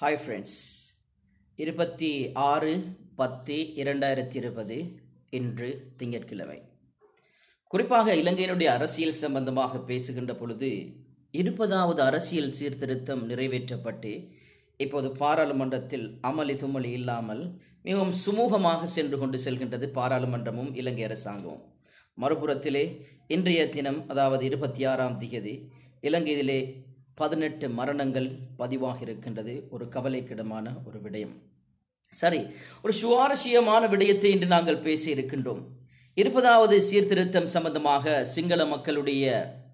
Hi friends இருபத்தி ஆறு பத்து இரண்டாயிரத்தி இருபது இன்று திங்கட்கிழமை குறிப்பாக இலங்கையினுடைய அரசியல் சம்பந்தமாக பேசுகின்ற பொழுது இருபதாவது அரசியல் சீர்திருத்தம் நிறைவேற்றப்பட்டு இப்போது பாராளுமன்றத்தில் அமளி துமளி இல்லாமல் மிகவும் சுமூகமாக சென்று கொண்டு செல்கின்றது பாராளுமன்றமும் இலங்கை அரசாங்கமும் மறுபுறத்திலே இன்றைய தினம் அதாவது இருபத்தி ஆறாம் திகதி இலங்கையிலே பதினெட்டு மரணங்கள் பதிவாக இருக்கின்றது ஒரு கவலைக்கிடமான ஒரு விடயம் சரி ஒரு சுவாரஸ்யமான விடயத்தை இன்று நாங்கள் பேசி இருக்கின்றோம் இருபதாவது சீர்திருத்தம் சம்பந்தமாக சிங்கள மக்களுடைய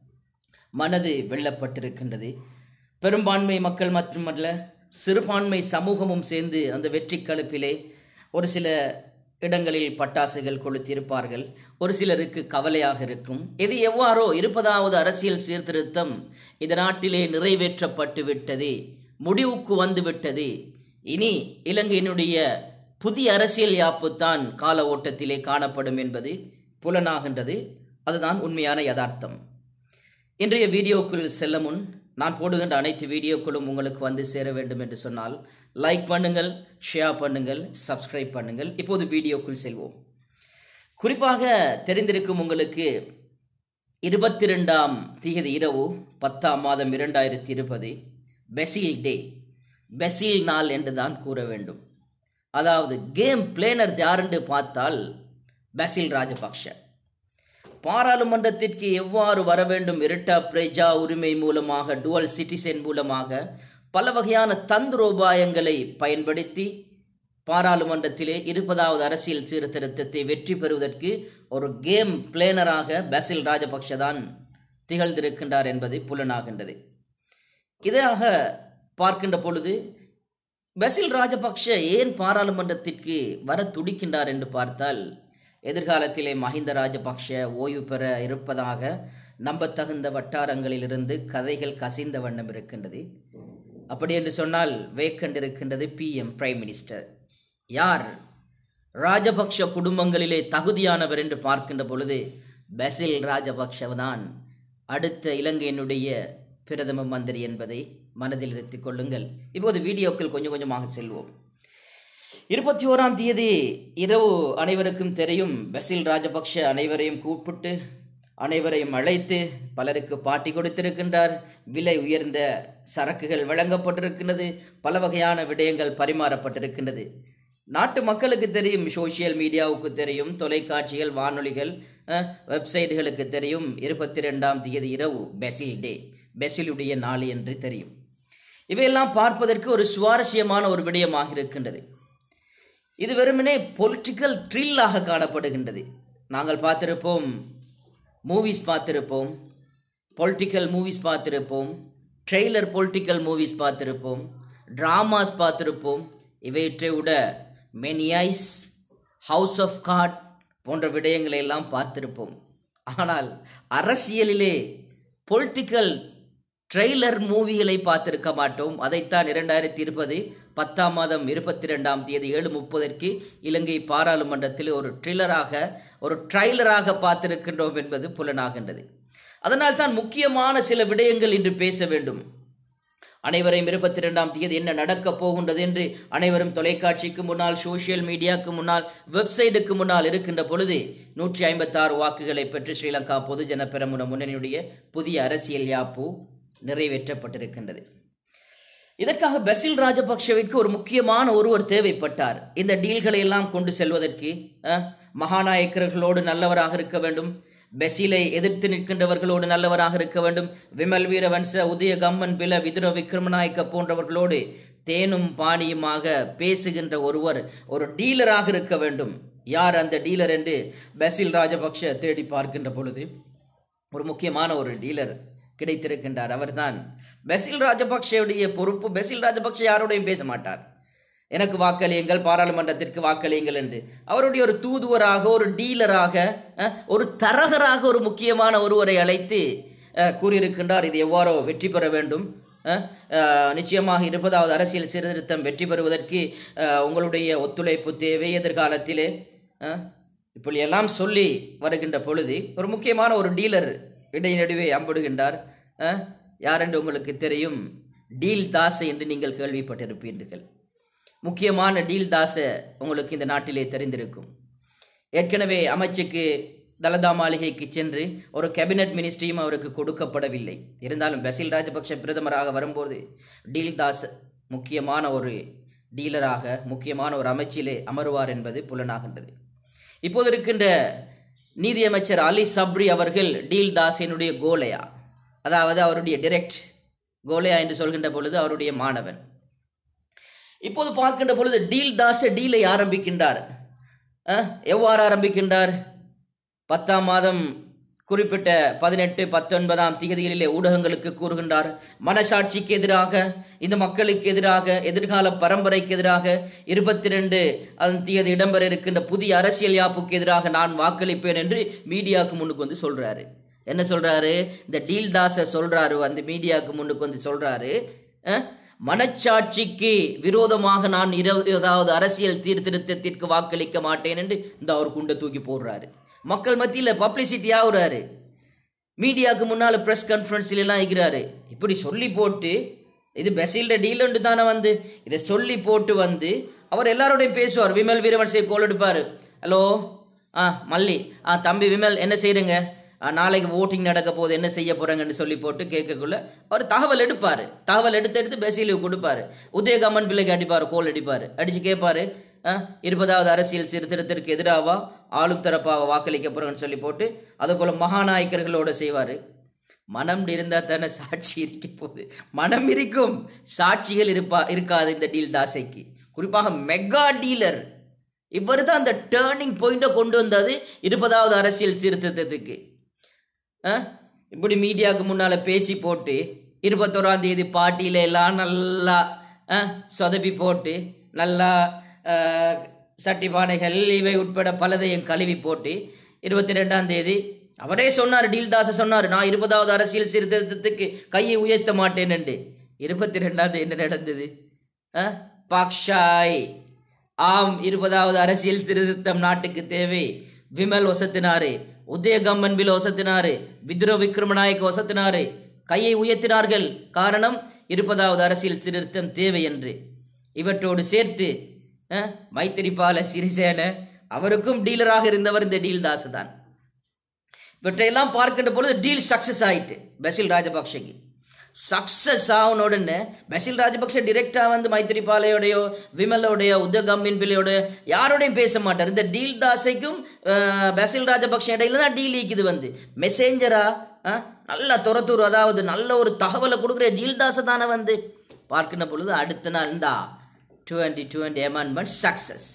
மனது வெல்லப்பட்டிருக்கின்றது பெரும்பான்மை மக்கள் மட்டுமல்ல சிறுபான்மை சமூகமும் சேர்ந்து அந்த வெற்றி களுப்பிலே ஒரு சில இடங்களில் பட்டாசுகள் கொளுத்திருப்பார்கள் ஒரு சிலருக்கு கவலையாக இருக்கும் இது எவ்வாறோ இருப்பதாவது அரசியல் சீர்திருத்தம் இந்த நாட்டிலே நிறைவேற்றப்பட்டு விட்டது முடிவுக்கு வந்து விட்டது இனி இலங்கையினுடைய புதிய அரசியல் யாப்பு தான் கால ஓட்டத்திலே காணப்படும் என்பது புலனாகின்றது அதுதான் உண்மையான யதார்த்தம் இன்றைய வீடியோக்குள் செல்ல முன் நான் போடுகின்ற அனைத்து வீடியோக்களும் உங்களுக்கு வந்து சேர வேண்டும் என்று சொன்னால் லைக் பண்ணுங்கள் ஷேர் பண்ணுங்கள் சப்ஸ்கிரைப் பண்ணுங்கள் இப்போது வீடியோக்குள் செல்வோம் குறிப்பாக தெரிந்திருக்கும் உங்களுக்கு இருபத்தி ரெண்டாம் தேதி இரவு பத்தாம் மாதம் இரண்டாயிரத்தி இருபது பெசில் டே பெசில் நாள் என்று தான் கூற வேண்டும் அதாவது கேம் பிளேனர் யாரென்று பார்த்தால் பெசில் ராஜபக்ஷ பாராளுமன்றத்திற்கு எவ்வாறு வர வேண்டும் இரட்டா பிரஜா உரிமை மூலமாக டுவல் சிட்டிசன் மூலமாக பல வகையான தந்திரோபாயங்களை பயன்படுத்தி பாராளுமன்றத்திலே இருபதாவது அரசியல் சீர்திருத்தத்தை வெற்றி பெறுவதற்கு ஒரு கேம் பிளேனராக பசில் ராஜபக்ஷ தான் திகழ்ந்திருக்கின்றார் என்பது புலனாகின்றது இதாக பார்க்கின்ற பொழுது பசில் ராஜபக்ஷ ஏன் பாராளுமன்றத்திற்கு வர துடிக்கின்றார் என்று பார்த்தால் எதிர்காலத்திலே மஹிந்த ராஜபக்ஷ ஓய்வு பெற இருப்பதாக நம்பத்தகுந்த வட்டாரங்களிலிருந்து கதைகள் கசிந்த வண்ணம் இருக்கின்றது அப்படி என்று சொன்னால் வேக்கண்ட் இருக்கின்றது பிஎம் பிரைம் மினிஸ்டர் யார் ராஜபக்ஷ குடும்பங்களிலே தகுதியானவர் என்று பார்க்கின்ற பொழுது பசில் ராஜபக்ஷதான் அடுத்த இலங்கையினுடைய பிரதம மந்திரி என்பதை மனதில் இருத்திக் கொள்ளுங்கள் இப்போது வீடியோக்கள் கொஞ்சம் கொஞ்சமாக செல்வோம் இருபத்தி ஓராம் தேதி இரவு அனைவருக்கும் தெரியும் பசில் ராஜபக்ஷ அனைவரையும் கூப்பிட்டு அனைவரையும் அழைத்து பலருக்கு பாட்டி கொடுத்திருக்கின்றார் விலை உயர்ந்த சரக்குகள் வழங்கப்பட்டிருக்கின்றது பல வகையான விடயங்கள் பரிமாறப்பட்டிருக்கின்றது நாட்டு மக்களுக்கு தெரியும் சோசியல் மீடியாவுக்கு தெரியும் தொலைக்காட்சிகள் வானொலிகள் வெப்சைட்டுகளுக்கு தெரியும் இருபத்தி ரெண்டாம் தேதி இரவு பெசில் டே பெசிலுடைய நாள் என்று தெரியும் இவையெல்லாம் பார்ப்பதற்கு ஒரு சுவாரஸ்யமான ஒரு விடயமாக இருக்கின்றது இது வெறுமனே பொலிட்டிக்கல் ட்ரில்லாக காணப்படுகின்றது நாங்கள் பார்த்திருப்போம் மூவிஸ் பார்த்திருப்போம் பொலிட்டிக்கல் மூவிஸ் பார்த்திருப்போம் ட்ரெய்லர் பொலிட்டிக்கல் மூவிஸ் பார்த்திருப்போம் ட்ராமாஸ் பார்த்திருப்போம் இவற்றை விட money heist house of cards போன்ற விடயங்களை எல்லாம் பார்த்திருப்போம் ஆனால் அரசியலிலே பொலிட்டிக்கல் ட்ரெய்லர் மூவிகளை பார்த்திருக்க மாட்டோம் அதைத்தான் இரண்டாயிரத்தி இருபது பத்தாம் மாதம் இருபத்தி ரெண்டாம் தேதி ஏழு முப்பதற்கு இலங்கை பாராளுமன்றத்தில் ஒரு ட்ரில்லராக ஒரு ட்ரைலராக பார்த்திருக்கின்றோம் என்பது புலனாகின்றது அதனால் தான் முக்கியமான சில விடயங்கள் இன்று பேச வேண்டும் அனைவரையும் இருபத்தி ரெண்டாம் தேதி என்ன நடக்கப் போகின்றது என்று அனைவரும் தொலைக்காட்சிக்கு முன்னால் சோசியல் மீடியாவுக்கு முன்னால் வெப்சைட்டுக்கு முன்னால் இருக்கின்ற பொழுது நூற்றி ஐம்பத்தாறு வாக்குகளை பெற்று ஸ்ரீலங்கா பொதுஜன பெரமுன முன்னணியுடைய புதிய அரசியல் யாப்பு நிறைவேற்றப்பட்டிருக்கின்றது இதற்காக பசில் ராஜபக்ஷவிற்கு ஒரு முக்கியமான ஒருவர் தேவைப்பட்டார் இந்த டீல்களை எல்லாம் கொண்டு செல்வதற்கு மகாநாயக்கர்களோடு நல்லவராக இருக்க வேண்டும் பெசிலை எதிர்த்து நிற்கின்றவர்களோடு நல்லவராக இருக்க வேண்டும் விமல் வீரவன்ச உதய கம்மன் பில விதுர விக்ரமநாயக்க போன்றவர்களோடு தேனும் பாணியுமாக பேசுகின்ற ஒருவர் ஒரு டீலராக இருக்க வேண்டும் யார் அந்த டீலர் என்று பசில் ராஜபக்ஷ தேடி பார்க்கின்ற பொழுது ஒரு முக்கியமான ஒரு டீலர் கிடைத்திருக்கின்றார் அவர்தான் பெசில் ராஜபக்சேவுடைய பொறுப்பு பெசில் ராஜபக்ஷ யாரோடையும் பேச மாட்டார் எனக்கு வாக்களியுங்கள் பாராளுமன்றத்திற்கு வாக்களியுங்கள் என்று அவருடைய ஒரு தூதுவராக ஒரு டீலராக ஒரு தரகராக ஒரு முக்கியமான ஒருவரை அழைத்து கூறியிருக்கின்றார் இது எவ்வாறோ வெற்றி பெற வேண்டும் நிச்சயமாக இருபதாவது அரசியல் சீர்திருத்தம் வெற்றி பெறுவதற்கு உங்களுடைய ஒத்துழைப்பு தேவை எதிர்காலத்திலே இப்படி எல்லாம் சொல்லி வருகின்ற பொழுது ஒரு முக்கியமான ஒரு டீலர் இடைநடுவே அம்பிடுகின்றார் யாரென்று உங்களுக்கு தெரியும் டீல் தாசை என்று நீங்கள் கேள்விப்பட்டிருப்பீர்கள் முக்கியமான டீல் தாசை உங்களுக்கு இந்த நாட்டிலே தெரிந்திருக்கும் ஏற்கனவே அமைச்சுக்கு தலதா மாளிகைக்கு சென்று ஒரு கேபினட் மினிஸ்ட்ரியும் அவருக்கு கொடுக்கப்படவில்லை இருந்தாலும் பசில் ராஜபக்ஷ பிரதமராக வரும்போது டீல் தாஸ் முக்கியமான ஒரு டீலராக முக்கியமான ஒரு அமைச்சிலே அமருவார் என்பது புலனாகின்றது இப்போது இருக்கின்ற நீதியமைச்சர் அலி சப்ரி அவர்கள் டீல் தாஸினுடைய கோலையா அதாவது அவருடைய டிரெக்ட் கோலையா என்று சொல்கின்ற பொழுது அவருடைய மாணவன் இப்போது பார்க்கின்ற பொழுது டீல் தாஸ் டீலை ஆரம்பிக்கின்றார் அஹ், எவ்வாறு ஆரம்பிக்கின்றார் பத்தாம் மாதம் குறிப்பிட்ட பதினெட்டு பத்தொன்பதாம் திகதிகளிலே ஊடகங்களுக்கு கூறுகின்றார் மனசாட்சிக்கு எதிராக இந்த மக்களுக்கு எதிராக எதிர்கால பரம்பரைக்கு எதிராக இருபத்தி ரெண்டு அதன் திகதி இடம்பெற இருக்கின்ற புதிய அரசியல் யாப்புக்கு எதிராக நான் வாக்களிப்பேன் என்று மீடியாவுக்கு முன்னுக்கு வந்து சொல்றாரு என்ன சொல்றாரு இந்த டீல் தாஸ சொல்றாரு அந்த மீடியாவுக்கு முன்னுக்கு வந்து சொல்றாரு அஹ், மனச்சாட்சிக்கு விரோதமாக நான் இருபதாவது அரசியல் சீர்திருத்தத்திற்கு வாக்களிக்க மாட்டேன் என்று இந்த அவர் குண்டை தூக்கி போடுறாரு மக்கள் மத்தியில் பப்ளிசிட்டி ஆகுறாரு மீடியாவுக்கு முன்னால் ப்ரெஸ் கான்ஃபரன்ஸ்ல எல்லாம் இருக்கிறாரு இப்படி சொல்லி போட்டு இது பெசில்ட டீலண்டு தானே வந்து இதை சொல்லி போட்டு வந்து அவர் எல்லாரோடையும் பேசுவார் விமல் வீரவன்சை கோல் எடுப்பார் ஹலோ ஆ மல்லி ஆ தம்பி விமல் என்ன செய்யுங்க நாளைக்கு ஓட்டிங் நடக்க போகுது என்ன செய்ய போறாங்கன்னு சொல்லி போட்டு கேட்கக்குள்ள அவர் தகவல் எடுப்பார் தகவல் எடுத்து எடுத்து பெசிலுக்கு கொடுப்பாரு உதயகம்மன் பிள்ளைக்கு அடிப்பார் கோல் அடிப்பார் அடிச்சு கேட்பாரு ஆ, இருபதாவது அரசியல் சீர்திருத்தத்திற்கு எதிராவா ஆளும் தரப்பாக வாக்களிக்க போறேன்னு சொல்லி போட்டு அதே போல மகாநாயக்கர்களோட செய்வாரு மனம் இருந்தா தானே சாட்சி இருக்க போகுது மனம் இருக்கும் சாட்சிகள் இருப்பா இருக்காது இந்த டீல் தாசைக்கு குறிப்பாக மெகா டீலர் இவர் தான் அந்த டேர்னிங் பாயிண்டை கொண்டு வந்தது இருபதாவது அரசியல் சீர்திருத்தத்துக்கு ஆ? இப்படி மீடியாவுக்கு முன்னால பேசி போட்டு இருபத்தோராம் தேதி பாட்டியில எல்லாம் நல்லா ஆ, சொதப்பி போட்டு நல்லா ஆ, சட்டி பானைகள் இவை உட்பட பலதையும் கழுவி போட்டு இருபத்தி ரெண்டாம் தேதி அவரே சொன்னார் டீல்தாஸ் சொன்னார் நான் இருபதாவது அரசியல் சீர்திருத்தத்துக்கு கையை உயர்த்த மாட்டேன் என்று இருபத்தி ரெண்டாம் தேதி என்ன நடந்தது ஆ? பாக்ஷாய் ஆம் இருபதாவது அரசியல் திருத்தம் நாட்டுக்கு தேவை விமல் ஒசத்தினாரு உதயகம்மன் பில் ஒசத்தினாரு வித்ரோ விக்ரமநாயக் ஒசத்தினாரு கையை உயர்த்தினார்கள் காரணம் இருபதாவது அரசியல் திருத்தம் தேவை என்று இவற்றோடு சேர்த்து அஹ், மைத்திரிபால சிறிசேன அவருக்கும் டீலராக இருந்தவர் இந்த டீல் தாஸ் தான் இவற்றையெல்லாம் பார்க்கின்ற பொழுது டீல் சக்சஸ் ஆயிட்டு பசில் ராஜபக்ஷக்கு சக்சஸ் ஆகன உடனே பசில் ராஜபக்ஷ டிரெக்டா வந்து மைத்திரிபாலையோடையோ விமலோடைய உத்தகம்பின் பிள்ளையோட யாரோடையும் பேச மாட்டார் இந்த டீல் தாசைக்கும் அஹ், பசில் ராஜபக்ஷ இடையில தான் டீல் ஈக்குது வந்து மெசேஞ்சரா அஹ், நல்ல துரத்தூர் அதாவது நல்ல ஒரு தகவலை கொடுக்குற டீல் தாசை தானே வந்து பார்க்கின்ற பொழுது அடுத்த நாள் இந்தா டுவெண்ட்டி டுவெண்ட்டி அமெண்ட்மெண்ட் சக்சஸ்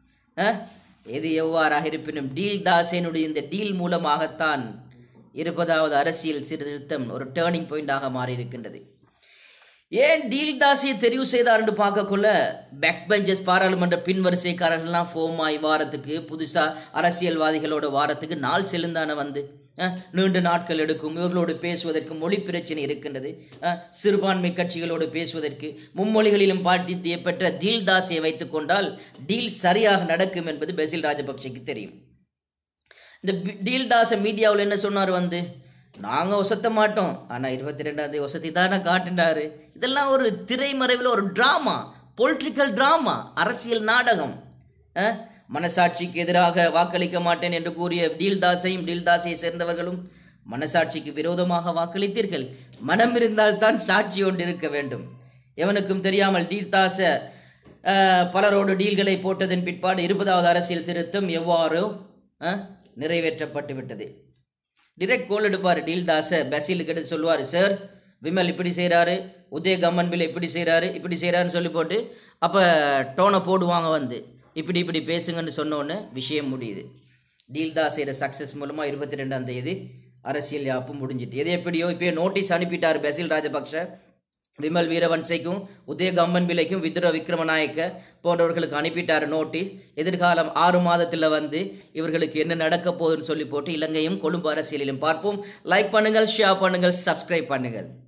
எது எவ்வாறாக இருப்பினும் டீல் தாசேனுடைய இந்த டீல் மூலமாகத்தான் இருபதாவது அரசியல் சீர்திருத்தம் ஒரு டேர்னிங் பாயிண்டாக மாறி இருக்கின்றது ஏன் டீல் தாசியை தெரிவு செய்தார் என்று பார்க்கக்குள்ள பேக் பெஞ்சஸ் பாராளுமன்ற பின்வரிசைக்காரர்கள்லாம் ஃபோம் ஆகி வாரத்துக்கு புதுசா அரசியல்வாதிகளோட வாரத்துக்கு நாள் செல்லுந்தான வந்து அஹ், நீண்ட நாட்கள் எடுக்கும் இவர்களோடு பேசுவதற்கு மொழி பிரச்சனை இருக்கின்றது அஹ், சிறுபான்மை கட்சிகளோடு பேசுவதற்கு மும்மொழிகளிலும் பாட்டித்திய பெற்ற டீல் தாசியை வைத்துக் கொண்டால் டீல் சரியாக நடக்கும் என்பது பெசில் ராஜபக்சேக்கு தெரியும் இந்த பி- டீல் தாச மீடியாவில் என்ன சொன்னார் வந்து நாங்கள் ஒசத்த மாட்டோம் ஆனால் இருபத்தி ரெண்டாம் தேதி ஒசத்தி தானே காட்டினாரு இதெல்லாம் ஒரு திரைமறைவில் ஒரு ட்ராமா பொலிட்டிக்கல் ட்ராமா அரசியல் நாடகம் அஹ், மனசாட்சிக்கு எதிராக வாக்களிக்க மாட்டேன் என்று கூறிய டீல் தாஸையும் டீல் தாஸை சேர்ந்தவர்களும் மனசாட்சிக்கு விரோதமாக வாக்களித்தீர்கள் மனம் இருந்தால் தான் சாட்சி ஒன்று இருக்க வேண்டும் எவனுக்கும் தெரியாமல் டீல் தாச அஹ், பலரோடு டீல்களை போட்டதன் பிற்பாடு இருபதாவது அரசியல் திருத்தம் எவ்வாறோ அஹ், நிறைவேற்றப்பட்டு விட்டது டிரெக்ட் கோல் எடுப்பார் டீல் தாச பசீலுக்கு எடுத்து சொல்லுவார் சார் விமல் இப்படி செய்கிறாரு உதய கம்மன்பில் இப்படி செய்கிறாரு இப்படி செய்கிறாருன்னு சொல்லி போட்டு அப்போ டோனை போடுவாங்க வந்து இப்படி இப்படி பேசுங்கன்னு சொன்னோன்னே விஷயம் முடியுது டீல் தாஸையோட சக்ஸஸ் மூலமாக இருபத்தி ரெண்டாம் தேதி அரசியல் யாப்பு முடிஞ்சிட்டு எது எப்படியோ இப்போ நோட்டீஸ் அனுப்பிட்டார் பசில் ராஜபக்ஷ விமல் வீரவன்சைக்கும் உதய கம்மன் பிள்ளைக்கும் வித்ர விக்ரமநாயக்க போன்றவர்களுக்கு அனுப்பிட்டார் நோட்டீஸ் எதிர்காலம் ஆறு மாதத்தில் வந்து இவர்களுக்கு என்ன நடக்க போகுதுன்னு சொல்லி போட்டு இலங்கையும் கொழும்பு அரசியலிலும் பார்ப்போம் லைக் பண்ணுங்கள் ஷேர் பண்ணுங்கள் சப்ஸ்கிரைப் பண்ணுங்கள்